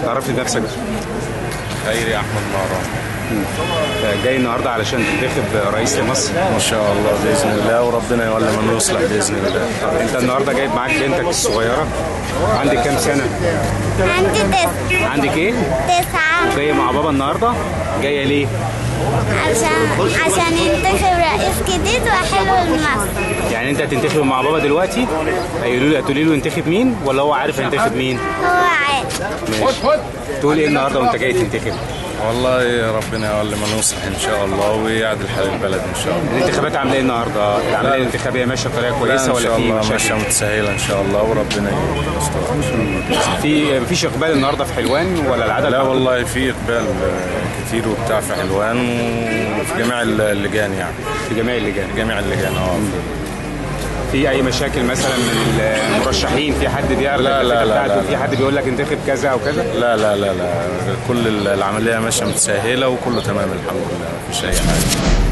تعرف لي نفسك خيري احمد مهران جاي النهارده علشان تنتخب رئيس لمصر ما شاء الله باذن الله وربنا يولي من يصلح باذن الله انت النهارده جايب معاك بنتك الصغيره عندك كام سنه عندي تسعة عندك ايه تسعة جايه مع بابا النهارده جايه ليه عشان عشان ينتخب رئيس جديد وحلو لمصر يعني انت هتنتخب مع بابا دلوقتي هيقولوا لي هتقولي له ينتخب مين ولا هو عارف هينتخب مين هو عارف ماشي تقول ايه النهارده وانت جاي تنتخب والله ربنا يولي من يصلح ان شاء الله ويعدل حال البلد ان شاء الله الانتخابات عامله ايه النهارده العمليه الانتخابيه ماشيه بطريقه لا، كويسه ان ولا شاء في الله ماشيه مشاكل متسهله ان شاء الله وربنا يستر ان شاء الله في مفيش اقبال النهارده في حلوان ولا العدد لا والله في اقبال آه، كتير وبتاع في حلوان وفي جميع اللجان يعني في جميع اللجان جميع اللجان اه في اي مشاكل مثلا من المرشحين في حد بيعرض لا، لا، الفكرة لا، بتاعته لا. في حد بيقول لك انتخب كذا او كذا لا لا لا لا كل العمليه ماشيه متسهله وكله تمام الحمد لله مفيش اي حاجه